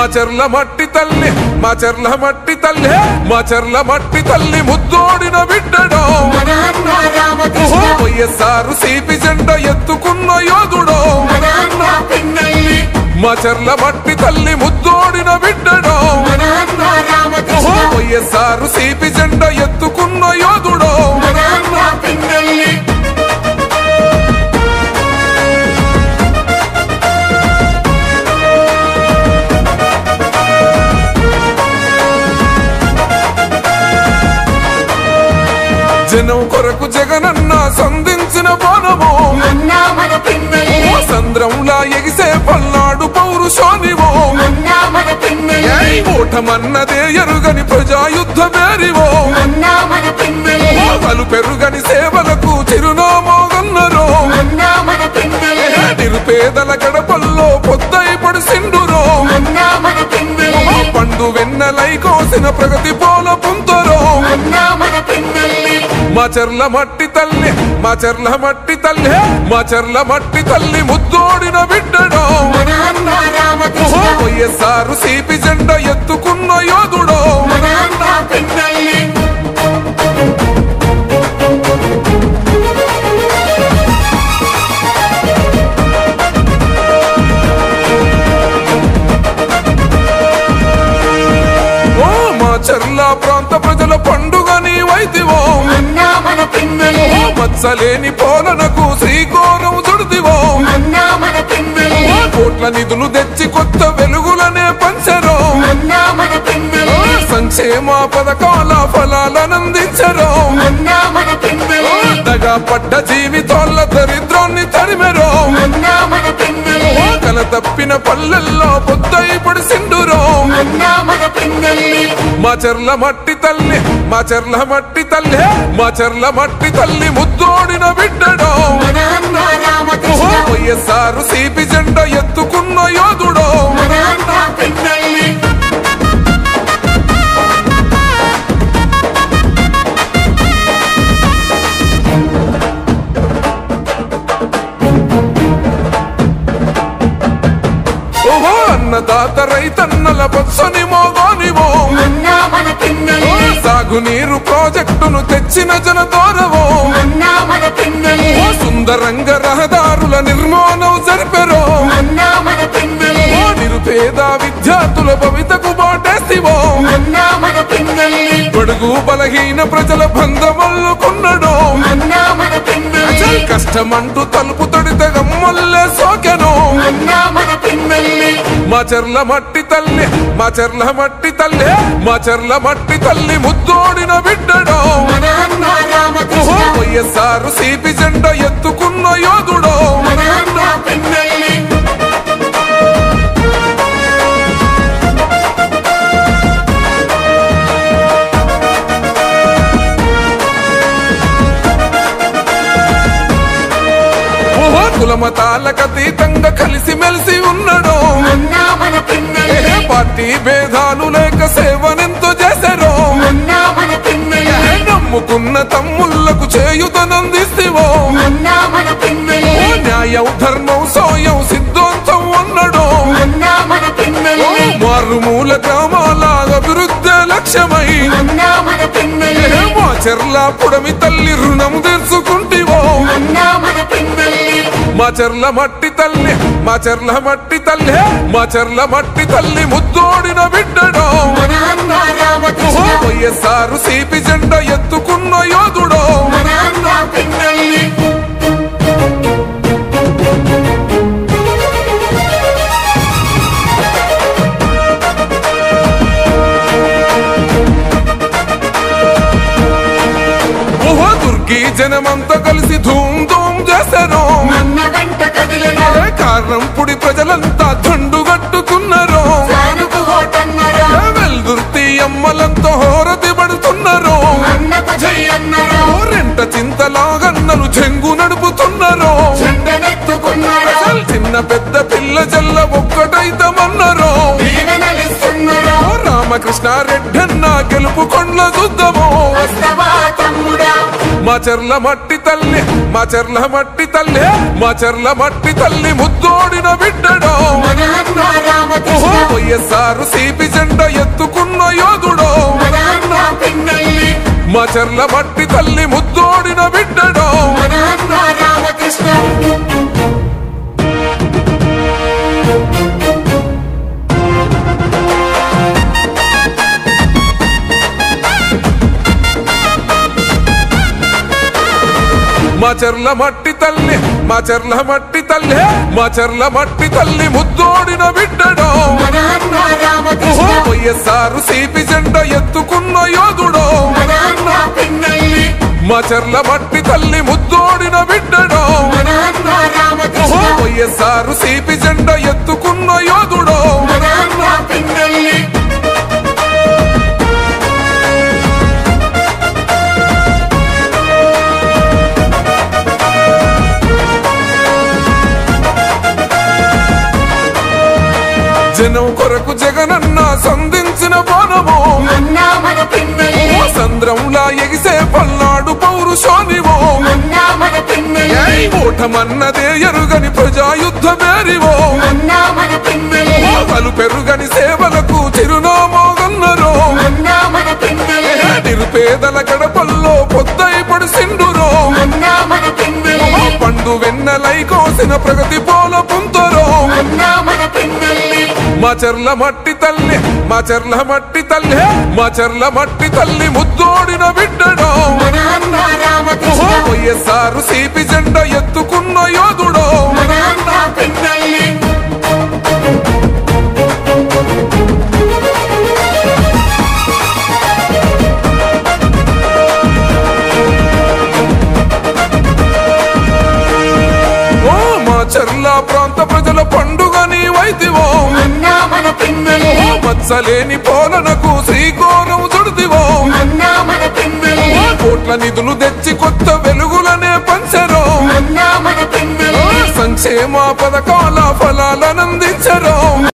మా చెర్ల మట్టి తల్లి మా చెర్ల మట్టి తల్లి మా చెర్ల మట్టి తల్లి ముద్దోడిన బిడ్డడో మన అన్న రామకృష్ణ వైఎస్ఆర్ సిపి జెండా ఎత్తుకున్న యోధుడో మన అన్న పిన్నెల్లి మా చెర్ల మట్టి తల్లి ముద్దోడిన బిడ్డడో మన అన్న రామకృష్ణ వైఎస్ఆర్ సిపి జెండా ఎత్తుకున్న యోధుడో మన అన్న పిన్నెల్లి జనం కొరకు జగనన్న సంధించిన బాణము అన్న మన పిన్నెల్లి సంద్రంలా ఎగిసే పల్నాడు పౌరుషోనివో అన్న మన పిన్నెల్లి ఓటమన్నదే ఎరుగని ప్రజాయుద్ధ మేరివో అన్న మన పిన్నెల్లి పలు పెరుగని సేవలకు చిరునామోగన్నరో అన్న మన పిన్నెల్లి నిరుపేదల గడపల్లో పొద్దై పడిసిండురో అన్న మన పిన్నెల్లి పండు వెన్నెలై కోసిన ప్రగతి పోల పుంతరో అన్న మన పిన్నెల్లి మా చెర్ల మట్టి తల్లి మా చెర్ల మట్టి తల్లి మా చెర్ల మట్టి తల్లి ముద్దోడిన బిడ్డడో మన అన్న రామకృష్ణ వైఎస్ఆర్ సిపి జెండా ఎత్తుకున్న యోధుడో మన అన్న పిన్నెల్లి ఓ మా చెర్ల ప్రాంత ప్రజల పండుగ నీవైతివో అన్న మన పిన్నెల్లి మచ్చలేని పోలనకు శ్రీకోరం చుడిదివో అన్న మన పిన్నెల్లి కోట్ల నిధులు తెచ్చి కొత్త వెలుగులనే పంచరో అన్న మన పిన్నెల్లి సంక్షేమ పథకాల ఫలాలనందించరో అన్న మన పిన్నెల్లి దగా పడ్డ జీవితాల దరిద్రాన్ని తరిమెరో అన్న మన పిన్నెల్లి కల తప్పిన పల్లెల్లో పొద్దై పడిసిండురో అన్న మన పిన్నెల్లి మా చెర్ల మట్టి తల్లి మా చెర్ల మట్టి తల్లి మా చెర్ల మట్టి తల్లి ముద్దోడిన బిడ్డడో మన అన్న రామకృష్ణ వైఎస్ఆర్ సిపి జెండా ఎత్తుకున్న యోధుడో మన అన్న పిన్నెల్లి ఓహో అన్నదాత రైతన్నల బొత్సని మోగోనివో అన్న మన పిన్నెల్లి సాగునీరు ప్రాజెక్టును తెచ్చిన జనదోరవో అన్న మన పిన్నెల్లి ఓ సుందరంగ రహదారుల నిర్మాణం జరిపెరో అన్న మన పిన్నెల్లి ఓ నిరుపేద విద్యార్థుల భవితకు బాటేసివో అన్న మన పిన్నెల్లి బడుగు బలహీన ప్రజల బంధమల్లుకున్నడో అన్న మన పిన్నెల్లి కష్టమంటూ తలుపు తొడితే గమ్మల్లే సోకెను అన్న మన పిన్నెల్లి మా చెర్ల మట్టి తల్లి మా చెర్ల మట్టి తల్లి మా చెర్ల మట్టి తల్లి ముద్దోడిన బిడ్డడో మన అన్న రామకృష్ణ వైఎస్ఆర్ సిపి జెండా ఎత్తుకున్న యోధుడో మన అన్న పిన్నెల్లి ఓహో కులమతాలకు అతీతంగా కలిసి మెలిసి ఉన్నాడో అన్న మన ఏ పిన్నెల్లి పార్టీ భేదాలు లేక సేవనెంతో చేశారో అన్న మన పిన్నెల్లి నమ్ముకున్న తమ్ముళ్లకు చేయుతనందిస్తేవో అన్న మన పిన్నెల్లి న్యాయం ధర్మం సోయం సిద్ధాంతం అన్నడో అన్న మన పిన్నెల్లి మారుమూల గ్రామాల అభివృద్ధి లక్ష్యమై అన్న మన పిన్నెల్లి మా చెర్ల పుడమి తల్లి రుణం తెచ్చుకుంటివో అన్న మన పిన్నెల్లి మా చెర్ల మట్టి తల్లి మా చెర్ల మట్టి తల్లి మా చెర్ల మట్టి తల్లి ముద్దోడిన బిడ్డడో మన అన్న రామకృష్ణ వైఎస్ఆర్ సిపి జెండా ఎత్తుకున్న యోధుడో మన అన్న పిన్నెల్లి ఓహో దుర్గి జనమంతా కలిసి ధూమ్ ధూమ్ చేశారు అన్న వెంట కదిలిన ఏ కారణం పుడి ప్రజలంతా దండు కట్టుకున్నారు జానుకు ఓటన్నరా వెల్దుర్తి అమ్మలంతా హోరతి పడుతున్నారు అన్నకు జై అన్నరా రెంట చింతలాగన్నలు చెంగు నడుపుతున్నారు చెండనెత్తుకున్నరా చిన్న పెద్ద పిల్ల జల్ల ఒక్కటైతమన్నారు దీవెనలిస్తున్నరా రామకృష్ణ రెడ్డన్న గెలుపు కొండ్ల చూద్దాము వస్తవా తమ్ముడా మా మా చెర్ల మట్టి తల్లి మా చెర్ల మట్టి తల్లి మా చెర్ల మట్టి తల్లి ముద్దోడిన బిడ్డడో మన అన్న రామకృష్ణ వైఎస్ఆర్ సిపి జెండ ఎత్తుకున్న యోధుడో మన అన్న పిన్నెల్లి మా చెర్ల మట్టి తల్లి ముద్దోడిన బిడ్డడో మన అన్న రామకృష్ణ మా చెర్ల మట్టి తల్లి మా చెర్ల మట్టి తల్లి మా చెర్ల మట్టి తల్లి ముద్దోడిన బిడ్డడో మన అన్న రామకృష్ణ వైఎస్ఆర్ సిపి జెండ ఎత్తుకున్న యోధుడో మన అన్న పిన్నెల్లి మా చెర్ల మట్టి తల్లి ముద్దోడిన బిడ్డడో మన అన్న రామకృష్ణ వైఎస్ఆర్ సిపి జెండ ఎత్తుకున్న యోధుడో మన అన్న పిన్నెల్లి జనం కొరకు జగనన్న సంధించిన బోనము అన్న మన పిన్నెల్లి సంద్రంలా ఎగిసే పల్నాడు పౌరుషానివో అన్న మన పిన్నెల్లి ఏయ్ ఓటమన్నదే ఎరుగని ప్రజాయుద్ధ మేరివో అన్న మన పిన్నెల్లి పలు పెరుగని సేవలకు చిరునామాగన్నరో అన్న మన పిన్నెల్లి నిరుపేదల గడపల్లో పొద్దై పడిసిండురో అన్న మన పిన్నెల్లి పండు వెన్నెలై కోసిన ప్రగతి పోల పుంతరో అన్న మన పిన్నెల్లి మా చెర్ల మట్టి తల్లి మా చెర్ల మట్టి తల్లి మా చెర్ల మట్టి తల్లి ముద్దోడిన బిడ్డడో మన అన్న రామకృష్ణ వైఎస్ఆర్ సిపి జెండ ఎత్తుకున్న యోధుడో మన అన్న పిన్నెల్లి ఓ మా చెర్ల ప్రాంత ప్రజల పండుగ నీ వైదివో అన్న మన పిన్నెల్లి మత్సలేని పోలనకు శ్రీకోరం చుడిదివో అన్న మన పిన్నెల్లి కోట్ల నిధులు తెచ్చి కొత్త వెలుగులనే పంచరో అన్న మన పిన్నెల్లి సంక్షేమ పథకాల ఫలాలనందించరో